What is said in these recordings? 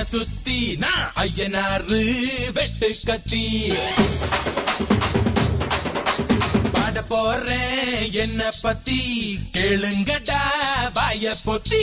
சுத்தி நான் ஐயனாரு வெட்டு கத்தி பாட போறேன் என்ன பத்தி கேளுங்கடா வாய பொத்தி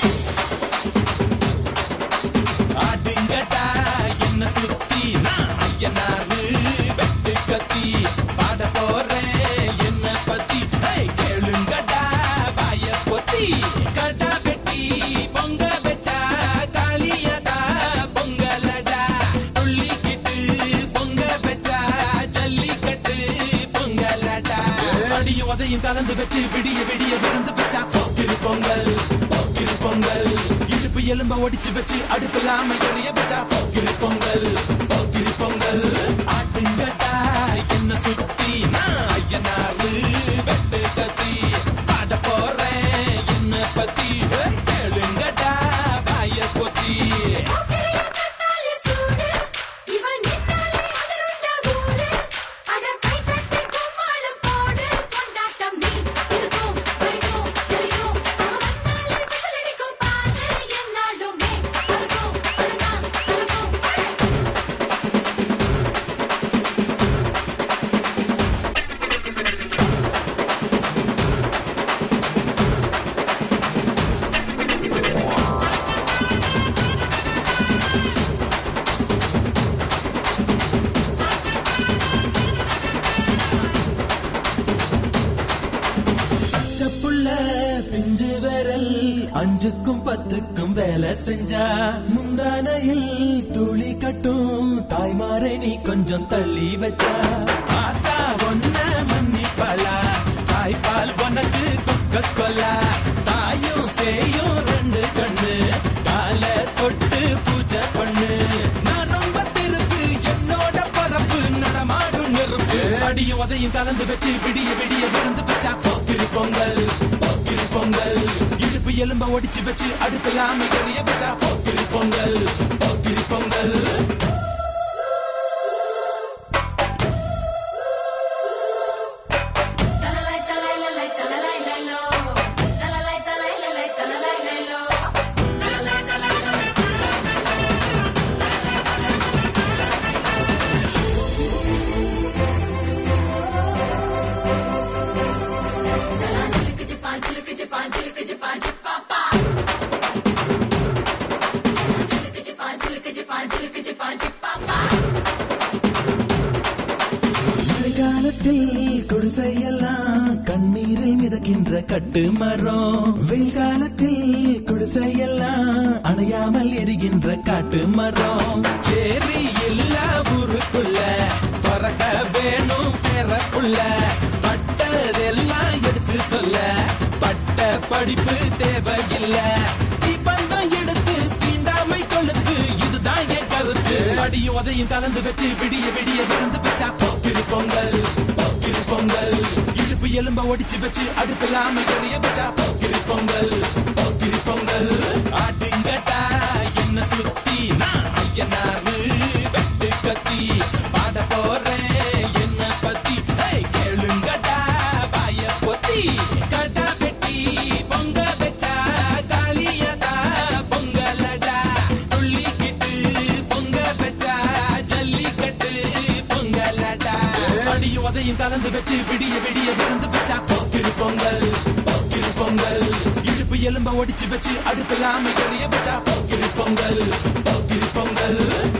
ஆடுங்கடா என்ன சுத்தி நான் ஐயனாரு வெட்டு கத்தி பாட போறேன் என்ன பத்தி ஹே, கேளுங்கடா வாய பொத்தி கடா வெட்டி பொங்க வச்சா காளியடா பொங்கலடா துள்ளிக்கிட்டு பொங்க வச்சா ஜல்லிக்கட்டு பொங்கலடா அடியும் உதையும் கலந்து வச்சு விடிய விடிய விருந்து வச்சா போக்கிரு பொங்கல் போக்கிரு பொங்கல் இடுப்பு எலும்ப ஒடிச்சு வச்சு அடுப்பில்லாம எரிய வச்சா போக்கிரு பொங்கல் போக்கிரு பொங்கல் ஆட்டுங்கட்டா என்ன சுத்தி நான் ஐயனாரு வெட்டு கத்தி பாட போறேன் என்ன பத்தி ஹே, கேளுங்கடா வாய பொத்தி தக்காளி சூடு இவன் நின்னாலே அதிருண்ட ஊரு அட கை தட்டி கும்மாளம் போடு கொண்டாட்டம் நீ இருக்கும் வரைக்கும் தெளிக்கும் அவன் வந்தாலே விசிலடிக்கும் பாரு என்னாலுமே இருக்கும் அழுதான் கலக்கும் அடே பச்சப்புள்ள பிஞ்சு விரல் அஞ்சுக்கும் பத்துக்கும் வேலை செஞ்சா முந்தானையில் துளி கட்டும் தாய்மாரை நீ கொஞ்சம் தள்ளி வச்சா ஆத்தா ஒன்ன மன்னிப்பலா தாய்ப்பால் உனக்கு கொக்க கொல்லா தாயும் சேயும் ரெண்டு கண்ணு கால தொட்டு பூஜை பண்ணு நான் ரொம்ப திருப்பு என்னோட பரப்பு நடமாடும் நெருப்பு அடியும் உதையும் கலந்து வச்சு விடிய விடிய விருந்து வச்சா போக்கிரி பொங்கல் போக்கிரி பொங்கல் இடுப்பு எலும்ப ஒடிச்சு வச்சு அடுப்பில்லாம எரிய வச்சா போக்கிரி பொங்கல் போக்கிரி பொங்கல் தலலை தலைலலை தலலை லைலோ தலலை தலைலலை தலலை லைலோ தலலை தலைலலை चला झिलक चिपा झिलक चिपा झिलक चिपा चिपापा चला झिलक चिपा झिलक चिपा झिलक चिपा चिपापा மழைக்காலத்தில் குடிசையெல்லாம் கண்ணீரில் மிதக்கின்ற கட்டு மரம் வெயில் காலத்தில் குடிசையெல்லாம் அணையாமல் எரிகின்ற காட்டு மரம் சேரி எல்லா ஊருக்குள்ள பறக்க வேணும் பிறப்புள்ள பட்டதெல்லாம் எடுத்து சொல்ல பட்ட படிப்பு தேவையில்ல தீபந்தம் எடுத்து தீண்டாமை கொளுத்து இதுதான் என் கருத்து அடியும் உதையும் கலந்து வச்சு விடிய விடிய விருந்து வச்சா போக்கிரி பொங்கல் போக்கிரி பொங்கல் இடுப்பு எலும்ப ஒடிச்சு வச்சு அடுப்பில்லாம எரிய வச்சா போக்கிரி பொங்கல் போக்கிரி பொங்கல் ஆடுங்கட்டா என்ன சுத்தி நான் ஐயனாரு வெட்டு கத்தி பாட போறேன் என்ன பத்தி ஹே, கேளுங்கடா வாய பொத்தி கடா வெட்டி பொங்க வச்சா காளியடா பொங்கலடா துள்ளிக்கிட்டு பொங்க வச்சா ஜல்லிக்கட்டு பொங்கலடா அடியும் உதையும் கலந்து வச்சு விடிய விடிய விருந்து வச்சா போக்கிரு பொங்கல் போக்கிரு பொங்கல் இடுப்பு எலும்ப ஒடிச்சு வச்சு அடுப்பில்லாம எரிய வச்சா போக்கிரு பொங்கல் போக்கிரு பொங்கல்